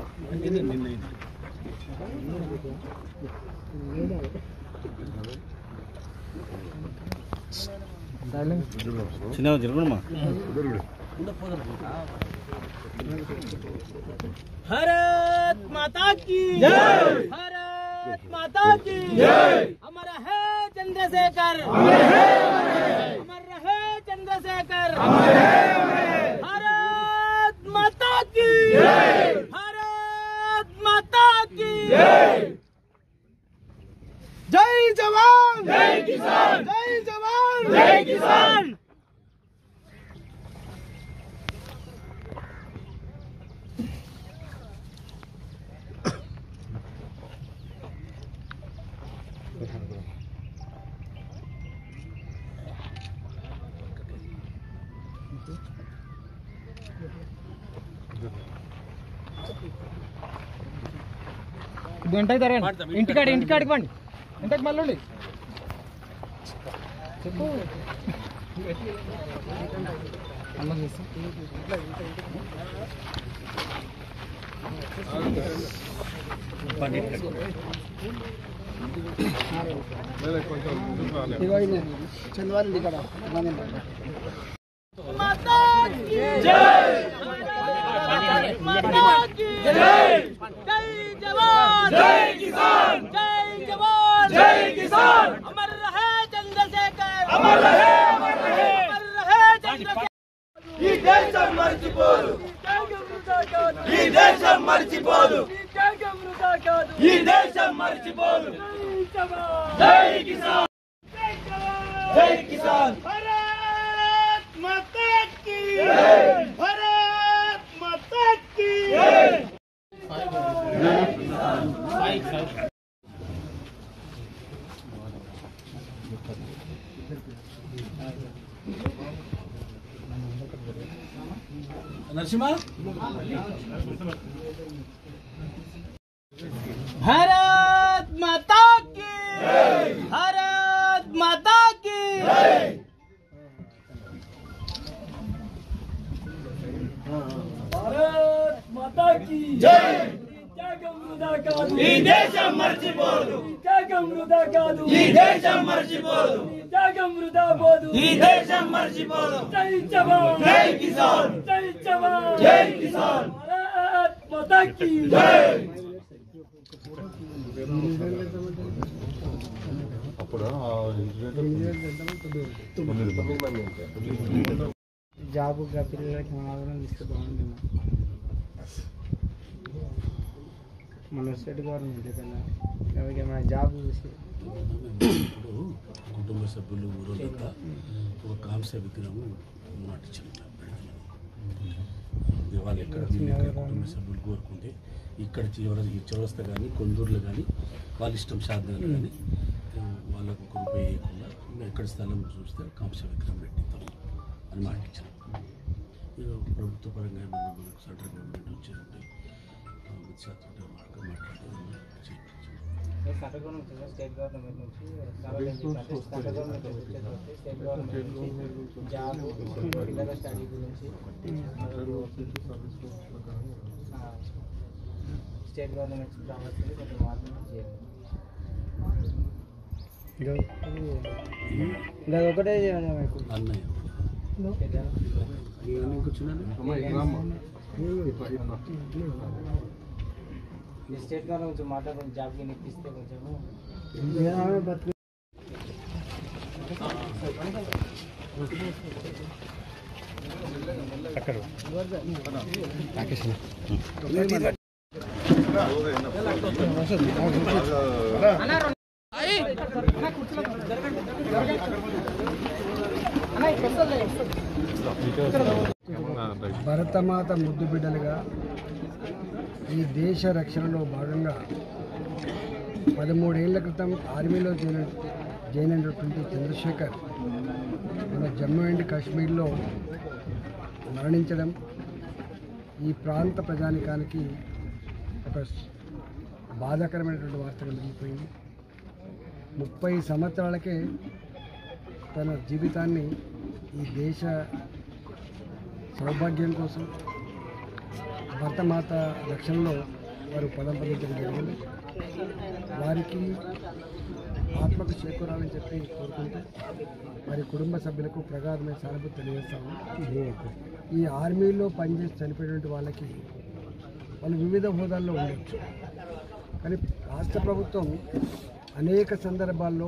చిన్న జరుగునమ్మా भारत माता की जय भारत माता की जय अमर है चंद्रशेखर अमर है अमर रहे चंद्रशेखर अमर है भारत माता की जय भारत माता की जय जय जवान जय किसान जय जवान जय किसान ఇంటికి తరండి ఇంటికాడ ఇంటికాడికి పండి ఇంటికి మళ్ళీ చెప్పు అన్నం చేస్తా చంద్రవారి ఇక్కడ माता की जय माता की जय जय जवान जय किसान जय जवान जय किसान अमर रहे चंद्रशेखर अमर रहे अमर रहे अमर रहे चंद्रशेखर ఈ దేశం మర్చిపోదు ఈ దేశం మర్చిపోదు ఈ దేశం మర్చిపోదు జై కిసాన్ జై కిసాన్ भारत माता की भारत माता की నరసింహ भारत माता की भारत माता की भारत माता की జై త్యాగం వృధా కాదు ఈ దేశం మర్చిపోదు త్యాగం వృధా కాదు ఈ దేశం మర్చిపోదు త్యాగం వృధా పోదు ఈ దేశం మర్చిపోదు జై జవాన్ జై కిసాన్ జై జవాన్ జై కిసాన్ భారత్ మాతా की జై జాబ్ పిల్లలకి ఆదరణ ఇస్తే బాగుంది మన స్టేట్ గవర్నమెంట్ కదా ఎవరికి ఏమైనా జాబ్ చూసి ఇప్పుడు కుటుంబ సభ్యులు ఊరోజంతా ఒక కాంస్య విగ్రహం నాటించారు వాళ్ళు ఎక్కడ వీళ్ళు ఎక్కడ కుటుంబ సభ్యులు కోరుకుంటే ఇక్కడ చివర ఈ చౌరస్తా కానీ కొందూరులో కానీ వాళ్ళ ఇష్టం సాధనలు కానీ వాళ్ళకు ఒక రూపాయి వేయకుండా మేము ఎక్కడ స్థలం చూస్తే కాంస్య విగ్రహం పెట్టిస్తాం అని మాటించాం ఇక ప్రభుత్వ పరంగా ఏమన్నా మనకు సెంట్రల్ గవర్నమెంట్ వచ్చేది ఉంటే అమిత్ షా తోటి మాట్లాడి మాట్లాడి చేయించాం స్టేట్ గవర్నమెంట్ నుంచి సెంట్రల్ గవర్నమెంట్ నుంచి స్టేట్ గవర్నమెంట్ నుంచి జాబ్ పిల్లల స్టడీ గురించి స్టేట్ గవర్నమెంట్ నుంచి రావాల్సింది కొంచెం మార్పులు చేయాలి ఇంకా ఒకటే చేయాలి మీకు అన్నయ్య ఇవన్నీ కూర్చున్నాను స్టేట్ గవర్నమెంట్ కొంచెం మాట్లాడుకుని జాబ్ కి ఇప్పిస్తే కొంచెము భరతమాత ముద్దు బిడ్డలుగా ఈ దేశ రక్షణలో భాగంగా పదమూడేళ్ల క్రితం ఆర్మీలో చేరిన చేరినటువంటి చంద్రశేఖర్ మన జమ్మూ అండ్ కాశ్మీర్లో మరణించడం ఈ ప్రాంత ప్రజానికానికి ఒక బాధాకరమైనటువంటి వార్తగా మిగిలిపోయింది ముప్పై సంవత్సరాలకే తన జీవితాన్ని ఈ దేశ సౌభాగ్యం కోసం భర్తమాత రక్షణలో వారు పదం పొందించడం జరిగింది వారికి ఆత్మకు చేకూరాలని చెప్పి కోరుకుంటూ వారి కుటుంబ సభ్యులకు ప్రగాఢమైన సానుభూతి తెలియజేస్తాము ఈ ఆర్మీలో పనిచేసి చనిపోయినటువంటి వాళ్ళకి వాళ్ళు వివిధ హోదాల్లో ఉండొచ్చు కానీ రాష్ట్ర ప్రభుత్వం అనేక సందర్భాల్లో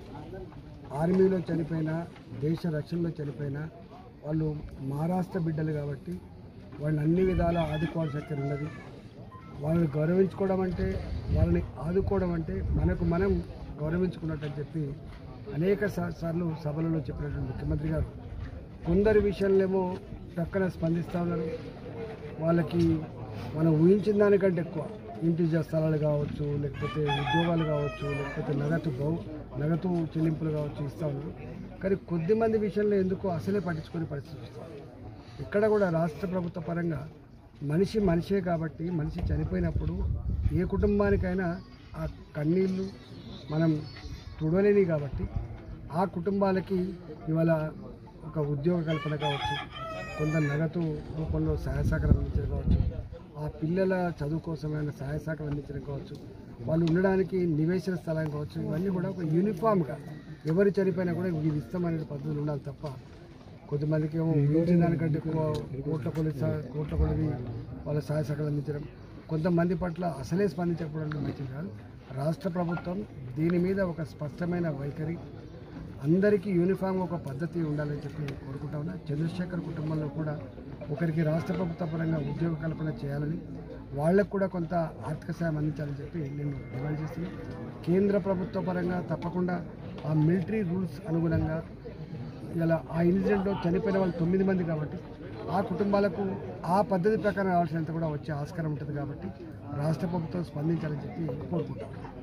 ఆర్మీలో చనిపోయినా దేశ రక్షణలో చనిపోయినా వాళ్ళు మహారాష్ట్ర బిడ్డలు కాబట్టి వాళ్ళని అన్ని విధాలా ఆదుకోవాల్సి అక్కడ ఉన్నది వాళ్ళని గౌరవించుకోవడం అంటే వాళ్ళని ఆదుకోవడం అంటే మనకు మనం గౌరవించుకున్నట్టు అని చెప్పి అనేక సా- సార్లు సభలలో చెప్పినటువంటి ముఖ్యమంత్రి గారు కొందరి విషయంలో టక్కన స్పందిస్తూ ఉన్నారు వాళ్ళకి మనం ఊహించిన దానికంటే ఎక్కువ ఇంటి జ- స్థలాలు కావచ్చు లేకపోతే ఉద్యోగాలు కావచ్చు లేకపోతే నగదు బహు నగదు చెల్లింపులు కావచ్చు ఇస్తూ ఉన్నారు కానీ కొద్ది మంది విషయంలో ఎందుకో అసలే పట్టించుకునే పరిస్థితి వస్తుంది ఇక్కడ కూడా రాష్ట్ర ప్రభుత్వ పరంగా మనిషి మనిషే కాబట్టి మనిషి చనిపోయినప్పుడు ఏ కుటుంబానికైనా ఆ కన్నీళ్ళు మనం తుడలేని కాబట్టి ఆ కుటుంబాలకి ఇవాళ ఒక ఉద్యోగ కల్పన కావచ్చు కొంత నగదు రూపంలో సహాయ సహకారం అందించడం కావచ్చు ఆ పిల్లల చదువు కోసమైన సహాయ సహకారం అందించడం కావచ్చు వాళ్ళు ఉండడానికి నివేశన స్థలం కావచ్చు ఇవన్నీ కూడా ఒక యూనిఫామ్గా ఎవరు చనిపోయినా కూడా ఇది ఇస్తామనే పద్ధతులు ఉండాలి తప్ప కొంతమందికి ఏమో ఊహించిన దానికంటే ఎక్కువ కోట్ల కొలి సహ- కోట్ల కొలిది వాళ్ళ సహాయ సహకారం అందించడం కొంతమంది పట్ల అసలే స్పందించకపోవడం మంచిది కాదు రాష్ట్ర ప్రభుత్వం దీని మీద ఒక స్పష్టమైన వైఖరి అందరికీ యూనిఫామ్ ఒక పద్ధతి ఉండాలని చెప్పి కోరుకుంటా ఉన్నా చంద్రశేఖర్ కుటుంబంలో కూడా ఒకరికి రాష్ట్ర ప్రభుత్వ పరంగా ఉద్యోగ కల్పన చేయాలని వాళ్ళకు కూడా కొంత ఆర్థిక సాయం అందించాలని చెప్పి నేను డిమాండ్ చేస్తున్నాను కేంద్ర ప్రభుత్వ పరంగా తప్పకుండా ఆ మిలిటరీ రూల్స్ అనుగుణంగా ఇలా ఆ ఇన్సిడెంట్లో చనిపోయిన వాళ్ళు తొమ్మిది మంది కాబట్టి ఆ కుటుంబాలకు ఆ పద్ధతి ప్రకారం రావాల్సినంత కూడా వచ్చే ఆస్కారం ఉంటుంది కాబట్టి రాష్ట్ర ప్రభుత్వం స్పందించాలని చెప్పి కోరుకుంటాం